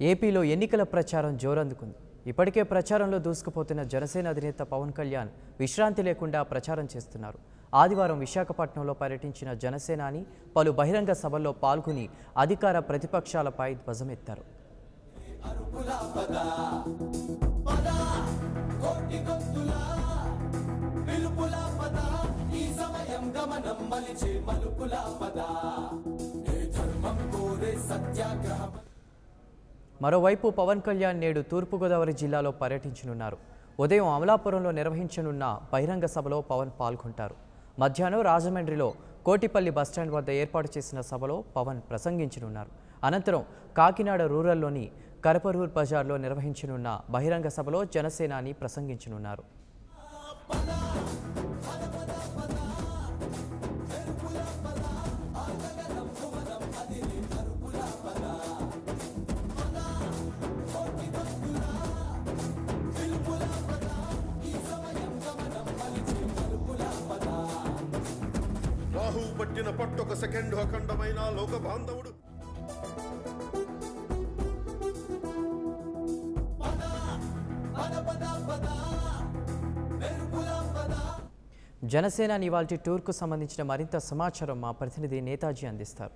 ఏపీలో ఎన్నికల ప్రచారం జోరందుకుంది ఇప్పటికే ప్రచారంలో దూసుకుపోతున్న జనసేన అధినేత పవన్ కళ్యాణ్ విశ్రాంతి లేకుండా ప్రచారం చేస్తున్నారు ఆదివారం విశాఖపట్నంలో పర్యటించిన జనసేనాని పలు బహిరంగ సభల్లో పాల్గొని అధికార ప్రతిపక్షాలపై ధ్వజమెత్తారు మరోవైపు పవన్ కళ్యాణ్ నేడు తూర్పుగోదావరి జిల్లాలో పర్యటించనున్నారు ఉదయం అమలాపురంలో నిర్వహించనున్న బహిరంగ సభలో పవన్ పాల్గొంటారు మధ్యాహ్నం రాజమండ్రిలో కోటిపల్లి బస్టాండ్ వద్ద ఏర్పాటు చేసిన సభలో పవన్ ప్రసంగించనున్నారు అనంతరం కాకినాడ రూరల్లోని కరపరూర్ బజార్లో నిర్వహించనున్న బహిరంగ సభలో జనసేనాని ప్రసంగించనున్నారు రాహు పట్టిన పట్టొక సెకండ్ అఖండమైన లోక బాంధవుడు జనసేన ఇవాల్టి టూర్కు సంబంధించిన మరింత సమాచారం మా ప్రతినిధి నేతాజీ అందిస్తారు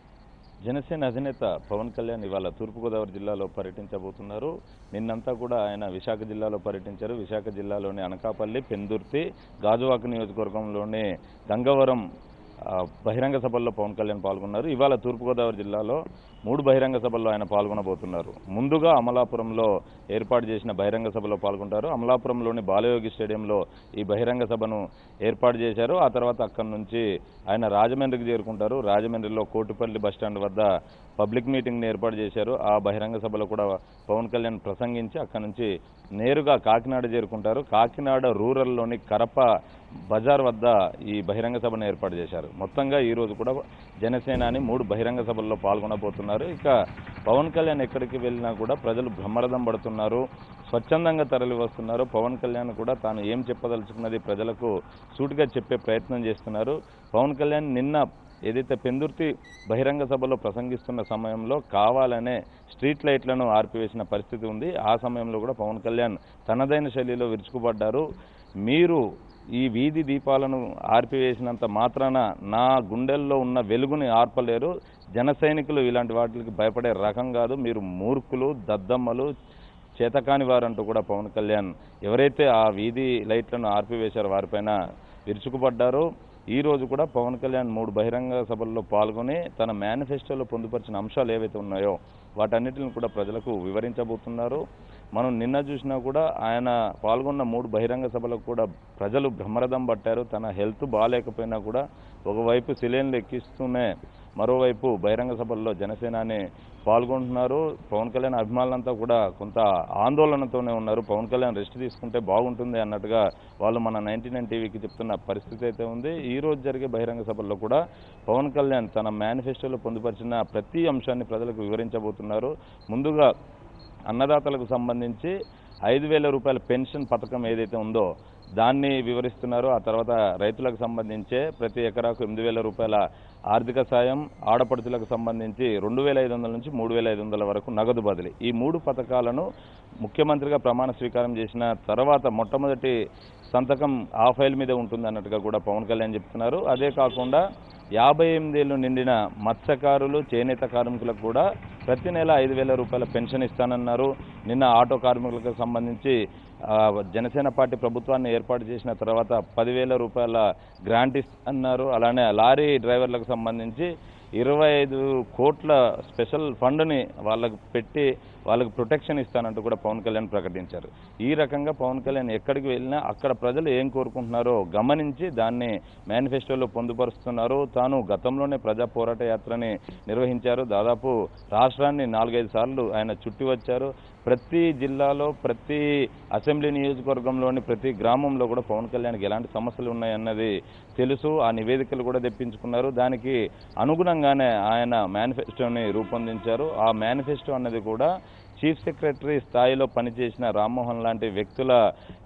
జనసేన అధినేత పవన్ కళ్యాణ్ ఇవాళ తూర్పుగోదావరి జిల్లాలో పర్యటించబోతున్నారు నిన్నంతా కూడా ఆయన విశాఖ జిల్లాలో పర్యటించారు విశాఖ జిల్లాలోని అనకాపల్లి పెందుర్తి గాజువాక నియోజకవర్గంలోని గంగవరం ఆ, బహిరంగ సభల్లో పవన్ కళ్యాణ్ పాల్గొన్నారు ఇవాళ తూర్పుగోదావరి జిల్లాలో మూడు బహిరంగ సభల్లో ఆయన పాల్గొనబోతున్నారు ముందుగా అమలాపురంలో ఏర్పాటు చేసిన బహిరంగ సభలో పాల్గొంటారు అమలాపురంలోని బాలయోగి స్టేడియంలో ఈ బహిరంగ సభను ఏర్పాటు చేశారు ఆ తర్వాత అక్కడి నుంచి ఆయన రాజమండ్రికి చేరుకుంటారు రాజమండ్రిలో కోటిపల్లి బస్టాండ్ వద్ద పబ్లిక్ మీటింగ్ని ఏర్పాటు చేశారు ఆ బహిరంగ సభలో కూడా పవన్ కళ్యాణ్ ప్రసంగించి అక్కడి నుంచి నేరుగా కాకినాడ చేరుకుంటారు కాకినాడ రూరల్లోని కరప బజార్ వద్ద ఈ బహిరంగ సభను ఏర్పాటు చేశారు మొత్తంగా ఈ రోజు కూడా జనసేనాని మూడు బహిరంగ సభల్లో పాల్గొనబోతున్నారు ఇక పవన్ కళ్యాణ్ ఎక్కడికి వెళ్ళినా కూడా ప్రజలు బ్రహ్మరథం పడుతున్నారు స్వచ్ఛందంగా తరలి వస్తున్నారు పవన్ కళ్యాణ్ కూడా తాను ఏం చెప్పదలుచుకున్నది ప్రజలకు సూటిగా చెప్పే ప్రయత్నం చేస్తున్నారు పవన్ కళ్యాణ్ నిన్న ఏదైతే పెందుర్తి బహిరంగ సభలో ప్రసంగిస్తున్న సమయంలో కావాలనే స్ట్రీట్ లైట్లను ఆర్పివేసిన పరిస్థితి ఉంది ఆ సమయంలో కూడా పవన్ కళ్యాణ్ తనదైన శైలిలో విరుచుకుపడ్డారు మీరు ఈ వీధి దీపాలను ఆర్పివేసినంత మాత్రాన నా గుండెల్లో ఉన్న వెలుగుని ఆర్పలేరు జన సైనికులు ఇలాంటి వాటికి భయపడే రకం కాదు మీరు మూర్ఖులు దద్దమ్మలు చేతకాని వారంటూ కూడా పవన్ కళ్యాణ్ ఎవరైతే ఆ వీధి లైట్లను ఆర్పివేశారో వారిపైన విరుచుకుపడ్డారో ఈ రోజు కూడా పవన్ కళ్యాణ్ మూడు బహిరంగ సభల్లో పాల్గొని తన మేనిఫెస్టోలో పొందుపరిచిన అంశాలు ఏవైతే ఉన్నాయో వాటన్నిటిని కూడా ప్రజలకు వివరించబోతున్నారు మనం నిన్న చూసినా కూడా ఆయన పాల్గొన్న మూడు బహిరంగ సభలకు కూడా ప్రజలు బ్రహ్మరథం పట్టారు తన హెల్త్ బాగాలేకపోయినా కూడా ఒకవైపు సిలేన్లు ఎక్కిస్తూనే మరోవైపు బహిరంగ సభల్లో జనసేనాని పాల్గొంటున్నారు పవన్ కళ్యాణ్ అభిమానులంతా కూడా కొంత ఆందోళనతోనే ఉన్నారు పవన్ కళ్యాణ్ రెస్ట్ తీసుకుంటే బాగుంటుంది అన్నట్టుగా వాళ్ళు మన నైన్టీ నైన్ టీవీకి చెప్తున్న పరిస్థితి అయితే ఉంది ఈ రోజు జరిగే బహిరంగ సభల్లో కూడా పవన్ కళ్యాణ్ తన మేనిఫెస్టోలో పొందుపరిచిన ప్రతి అంశాన్ని ప్రజలకు వివరించబోతున్నారు ముందుగా అన్నదాతలకు సంబంధించి ఐదు వేల రూపాయల పెన్షన్ పథకం ఏదైతే ఉందో దాన్ని వివరిస్తున్నారు ఆ తర్వాత రైతులకు సంబంధించే ప్రతి ఎకరాకు ఎనిమిది వేల రూపాయల ఆర్థిక సాయం ఆడపడుచులకు సంబంధించి రెండు వేల ఐదు వందల నుంచి మూడు వేల ఐదు వందల వరకు నగదు బదిలీ ఈ మూడు పథకాలను ముఖ్యమంత్రిగా ప్రమాణ స్వీకారం చేసిన తర్వాత మొట్టమొదటి సంతకం ఆ ఫైల్ మీద ఉంటుంది అన్నట్టుగా కూడా పవన్ కళ్యాణ్ చెప్తున్నారు అదే కాకుండా యాభై ఎనిమిదేళ్లు నిండిన మత్స్యకారులు చేనేత కార్మికులకు కూడా ప్రతి నెల ఐదు వేల రూపాయల పెన్షన్ ఇస్తానన్నారు నిన్న ఆటో కార్మికులకు సంబంధించి ఆ, జనసేన పార్టీ ప్రభుత్వాన్ని ఏర్పాటు చేసిన తర్వాత పదివేల రూపాయల గ్రాంట్ ఇస్తున్నారు అలానే లారీ డ్రైవర్లకు సంబంధించి ఇరవై ఐదు కోట్ల స్పెషల్ ఫండ్ని వాళ్ళకు పెట్టి వాళ్ళకు ప్రొటెక్షన్ ఇస్తానంటూ కూడా పవన్ కళ్యాణ్ ప్రకటించారు ఈ రకంగా పవన్ కళ్యాణ్ ఎక్కడికి వెళ్ళినా అక్కడ ప్రజలు ఏం కోరుకుంటున్నారో గమనించి దాన్ని మేనిఫెస్టోలో పొందుపరుస్తున్నారు తాను గతంలోనే ప్రజా పోరాట యాత్రని నిర్వహించారు దాదాపు రాష్ట్రాన్ని నాలుగైదు సార్లు ఆయన చుట్టి వచ్చారు ప్రతి జిల్లాలో ప్రతి అసెంబ్లీ నియోజకవర్గంలోని ప్రతి గ్రామంలో కూడా పవన్ కళ్యాణ్కి ఎలాంటి సమస్యలు ఉన్నాయన్నది తెలుసు ఆ నివేదికలు కూడా తెప్పించుకున్నారు దానికి అనుగుణంగానే ఆయన మేనిఫెస్టోని రూపొందించారు ఆ మేనిఫెస్టో అన్నది కూడా చీఫ్ సెక్రటరీ స్థాయిలో పనిచేసిన రామ్మోహన్ లాంటి వ్యక్తుల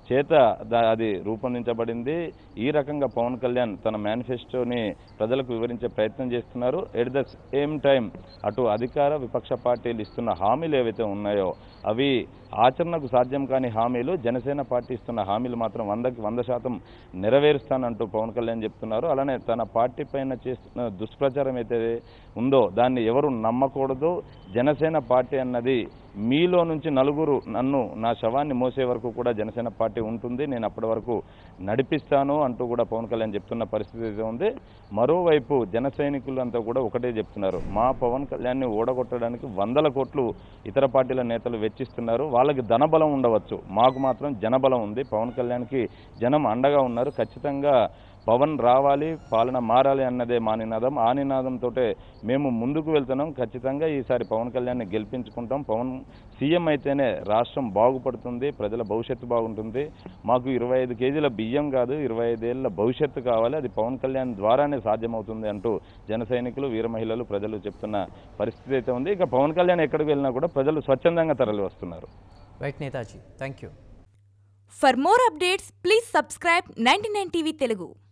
చేత దా- అది రూపొందించబడింది ఈ రకంగా పవన్ కళ్యాణ్ తన మేనిఫెస్టోని ప్రజలకు వివరించే ప్రయత్నం చేస్తున్నారు ఎట్ ద సేమ్ టైం అటు అధికార విపక్ష పార్టీలు ఇస్తున్న హామీలు ఏవైతే ఉన్నాయో అవి ఆచరణకు సాధ్యం కాని హామీలు జనసేన పార్టీ ఇస్తున్న హామీలు మాత్రం వందకి వంద శాతం నెరవేరుస్తానంటూ పవన్ కళ్యాణ్ చెప్తున్నారు అలానే తన పార్టీ పైన చేస్తున్న దుష్ప్రచారం అయితే ఉందో దాన్ని ఎవరు నమ్మకూడదు జనసేన పార్టీ అన్నది మీలో నుంచి నలుగురు నన్ను నా శవాన్ని మోసే వరకు కూడా జనసేన పార్టీ ఉంటుంది నేను అప్పటి వరకు నడిపిస్తాను అంటూ కూడా పవన్ కళ్యాణ్ చెప్తున్న పరిస్థితి అయితే ఉంది మరోవైపు జన సైనికులంతా కూడా ఒకటే చెప్తున్నారు మా పవన్ కళ్యాణ్ని ఓడగొట్టడానికి వందల కోట్లు ఇతర పార్టీల నేతలు వెచ్చిస్తున్నారు వాళ్ళకి ధనబలం ఉండవచ్చు మాకు మాత్రం జనబలం ఉంది పవన్ కళ్యాణ్కి జనం అండగా ఉన్నారు ఖచ్చితంగా పవన్ రావాలి పాలన మారాలి అన్నదే మా నినాదం ఆ నినాదంతో మేము ముందుకు వెళ్తున్నాం ఖచ్చితంగా ఈసారి పవన్ కళ్యాణ్ని గెలిపించుకుంటాం పవన్ సీఎం అయితేనే రాష్ట్రం బాగుపడుతుంది ప్రజల భవిష్యత్తు బాగుంటుంది మాకు ఇరవై ఐదు కేజీల బియ్యం కాదు ఇరవై ఐదేళ్ల భవిష్యత్తు కావాలి అది పవన్ కళ్యాణ్ ద్వారానే సాధ్యమవుతుంది అంటూ జన సైనికులు వీర మహిళలు ప్రజలు చెప్తున్న పరిస్థితి అయితే ఉంది ఇక పవన్ కళ్యాణ్ ఎక్కడికి వెళ్ళినా కూడా ప్రజలు స్వచ్ఛందంగా తరలి వస్తున్నారు right Netaji thank you For more updates, please subscribe 99 TV Telugu.